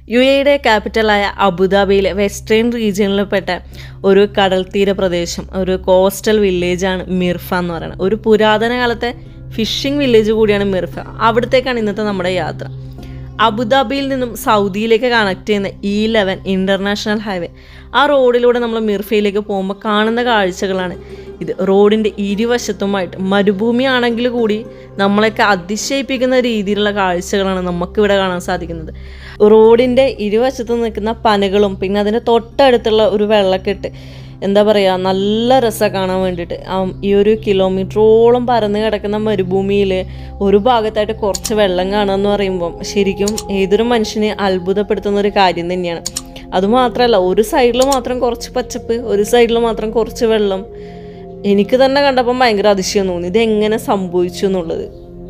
U എയുടെ ക്യാപിറ്റലായ അബുദാബിയിലെ western റീജിയനിൽപ്പെട്ട ഒരു കടൽ തീര പ്രദേശം ഒരു കോസ്റ്റൽ വില്ലേജാണ് മിർഫ എന്ന് പറയുന്നത് ഒരു പുരാതന കാലത്തെ ഫിഷിംഗ് വില്ലേജ് കൂടിയാണ് മിർഫ അവിടത്തേക്കാണ് ഇന്നത്തെ നമ്മുടെ യാത്ര അബുദാബിയിൽ നിന്നും സൗദിയിലേക്ക് കണക്ട് ചെയ്യുന്ന ഇ ലെവൻ ഇൻ്റർനാഷണൽ ഹൈവേ ആ റോഡിലൂടെ നമ്മൾ മിർഫയിലേക്ക് പോകുമ്പോൾ കാണുന്ന കാഴ്ചകളാണ് ഇത് റോഡിൻ്റെ ഇരുവശത്തുമായിട്ട് മരുഭൂമി ആണെങ്കിൽ കൂടി നമ്മളെയൊക്കെ അതിശയിപ്പിക്കുന്ന രീതിയിലുള്ള കാഴ്ചകളാണ് നമുക്കിവിടെ കാണാൻ സാധിക്കുന്നത് റോഡിൻ്റെ ഇരുവശത്തും നിൽക്കുന്ന പനകളും പിന്നെ അതിൻ്റെ തൊട്ടടുത്തുള്ള ഒരു വെള്ളക്കെട്ട് എന്താ പറയുക നല്ല രസമാണ് കാണാൻ വേണ്ടിയിട്ട് ആം, ഈ ഒരു കിലോമീറ്ററോളം പരന്ന് കിടക്കുന്ന മരുഭൂമിയിൽ ഒരു ഭാഗത്തായിട്ട് കുറച്ച് വെള്ളം കാണുക എന്ന് പറയുമ്പം ശരിക്കും ഏതൊരു മനുഷ്യനെ അത്ഭുതപ്പെടുത്തുന്ന ഒരു കാര്യം തന്നെയാണ് അതുമാത്രമല്ല ഒരു സൈഡിൽ മാത്രം കുറച്ച് പച്ചപ്പ് ഒരു സൈഡിൽ മാത്രം കുറച്ച് വെള്ളം എനിക്ക് തന്നെ കണ്ടപ്പം ഭയങ്കര അതിശയം തോന്നി ഇതെങ്ങനെ സംഭവിച്ചു എന്നുള്ളത്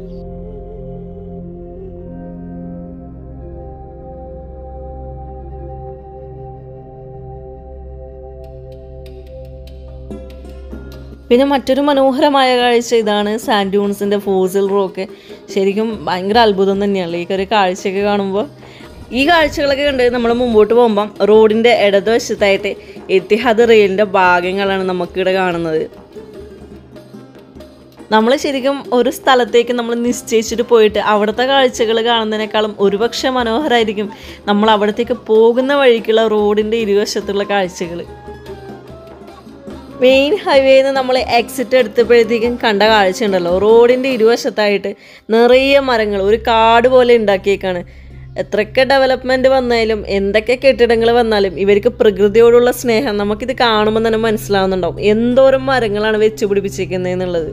പിന്നെ മറ്റൊരു മനോഹരമായ കാഴ്ച ഇതാണ് സാൻഡ്യൂൺസിൻ്റെ ഫോസിൽ റോക്ക് ശരിക്കും ഭയങ്കര അത്ഭുതം തന്നെയാണ് ഈ ഒരു കാഴ്ചയൊക്കെ കാണുമ്പോൾ ഈ കാഴ്ചകളൊക്കെ കണ്ട് നമ്മൾ മുമ്പോട്ട് പോകുമ്പം റോഡിൻ്റെ ഇടതുവശത്തായിട്ട് എത്തിഹാദ് റെയിലിൻ്റെ ഭാഗങ്ങളാണ് നമുക്കിവിടെ കാണുന്നത് നമ്മൾ ശരിക്കും ഒരു സ്ഥലത്തേക്ക് നമ്മൾ നിശ്ചയിച്ചിട്ട് പോയിട്ട് അവിടുത്തെ കാഴ്ചകൾ കാണുന്നതിനേക്കാളും ഒരുപക്ഷെ മനോഹരമായിരിക്കും നമ്മൾ അവിടത്തേക്ക് പോകുന്ന വഴിക്കുള്ള റോഡിൻ്റെ ഇരുവശത്തുള്ള കാഴ്ചകൾ മെയിൻ ഹൈവേയിൽ നിന്ന് നമ്മൾ എക്സിറ്റ് എടുത്തപ്പോഴത്തേക്കും കണ്ട കാഴ്ച ഉണ്ടല്ലോ റോഡിൻ്റെ ഇരുവശത്തായിട്ട് നിറയെ മരങ്ങൾ ഒരു കാട് പോലെ ഉണ്ടാക്കിയേക്കാണ് എത്രയൊക്കെ ഡെവലപ്മെൻറ്റ് വന്നാലും എന്തൊക്കെ കെട്ടിടങ്ങൾ വന്നാലും ഇവർക്ക് പ്രകൃതിയോടുള്ള സ്നേഹം നമുക്കിത് കാണുമ്പോൾ തന്നെ മനസ്സിലാവുന്നുണ്ടാവും എന്തോരം മരങ്ങളാണ് വെച്ച് പിടിപ്പിച്ചിരിക്കുന്നത് എന്നുള്ളത്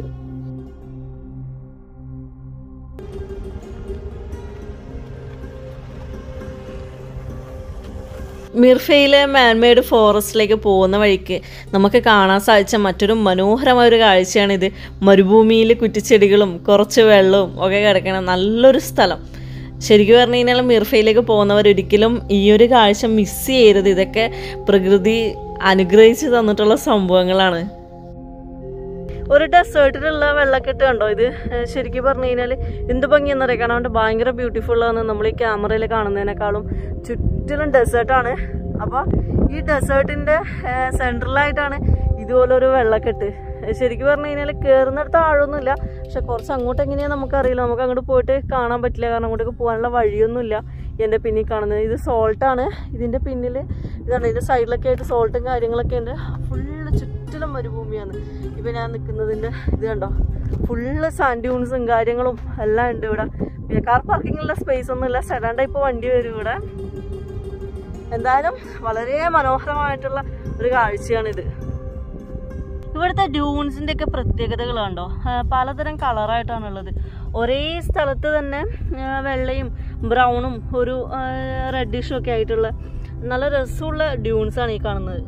മിർഫയിലെ മാൻമെയ്ഡ് ഫോറസ്റ്റിലേക്ക് പോകുന്ന വഴിക്ക് നമുക്ക് കാണാൻ സാധിച്ച മറ്റൊരു മനോഹരമായ ഒരു കാഴ്ചയാണിത് മരുഭൂമിയിൽ കുറ്റിച്ചെടികളും കുറച്ച് വെള്ളവും ഒക്കെ കിടക്കണ നല്ലൊരു സ്ഥലം ശരിക്കും പറഞ്ഞു കഴിഞ്ഞാൽ മിർഫയിലേക്ക് പോകുന്നവർ ഒരിക്കലും ഈ ഒരു കാഴ്ച മിസ് ചെയ്യരുത് ഇതൊക്കെ പ്രകൃതി അനുഗ്രഹിച്ച് തന്നിട്ടുള്ള സംഭവങ്ങളാണ് ഒരു ഡെസേർട്ടിലുള്ള വെള്ളക്കെട്ട് കണ്ടോ ഇത് ഏഹ് ശരിക്കും പറഞ്ഞു കഴിഞ്ഞാൽ എന്ത് ഭംഗിയെന്നറിയാം കാണാൻ ഭയങ്കര ബ്യൂട്ടിഫുൾ ആണ് നമ്മൾ ഈ ക്യാമറയിൽ കാണുന്നതിനേക്കാളും ചുറ്റിലും ഡെസേർട്ടാണ് അപ്പോൾ ഈ ഡെസേർട്ടിൻ്റെ സെൻട്രലായിട്ടാണ് ഇതുപോലൊരു വെള്ളക്കെട്ട് ഏഹ് ശരിക്കും പറഞ്ഞു കഴിഞ്ഞാൽ കയറുന്നിടത്ത് ആഴമൊന്നുമില്ല പക്ഷെ കുറച്ച് അങ്ങോട്ട് എങ്ങനെയാണെന്ന് നമുക്കറിയില്ല നമുക്ക് അങ്ങോട്ട് പോയിട്ട് കാണാൻ പറ്റില്ല കാരണം അങ്ങോട്ടേക്ക് പോകാനുള്ള വഴിയൊന്നുമില്ല എൻ്റെ പിന്നിൽ കാണുന്നത് ഇത് സോൾട്ടാണ് ഇതിൻ്റെ പിന്നിൽ ഇതാണ് ഇതിൻ്റെ സൈഡിലൊക്കെ ആയിട്ട് സോൾട്ടും കാര്യങ്ങളൊക്കെ ഉണ്ട് ഫുള്ള് ചുറ്റിലും മരുഭൂമിയാണ് ഇപ്പം ഞാൻ നിൽക്കുന്നതിൻ്റെ ഇത് കണ്ടോ ഫുള്ള് സാൻഡ് ഡ്യൂൺസും കാര്യങ്ങളും എല്ലാം ഉണ്ട് ഇവിടെ പിന്നെ കാർ പാർക്കിങ്ങിലുള്ള സ്പേസ് ഒന്നുമില്ല സെഡാൻ ടൈപ്പ് വണ്ടി വരും ഇവിടെ എന്തായാലും വളരെ മനോഹരമായിട്ടുള്ള ഒരു കാഴ്ചയാണിത് ഇവിടുത്തെ ഡ്യൂൺസിൻ്റെ ഒക്കെ പ്രത്യേകതകൾ കണ്ടോ ആ, പലതരം കളറായിട്ടാണുള്ളത് ഒരേ സ്ഥലത്ത് തന്നെ ആ, വെള്ളയും ബ്രൗണും ഒരു റെഡിഷും ഒക്കെ ആയിട്ടുള്ള നല്ല രസമുള്ള ഡ്യൂൺസ് ആണ് ഈ കാണുന്നത്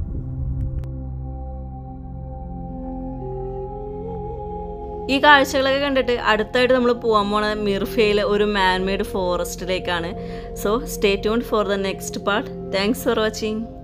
ഈ കാഴ്ചകളൊക്കെ കണ്ടിട്ട് അടുത്തായിട്ട് നമ്മൾ പോകാൻ പോണ മിർഫയിലെ ഒരു മാൻമെയ്ഡ് ഫോറസ്റ്റിലേക്കാണ് so stay tune for the next part thanks for watching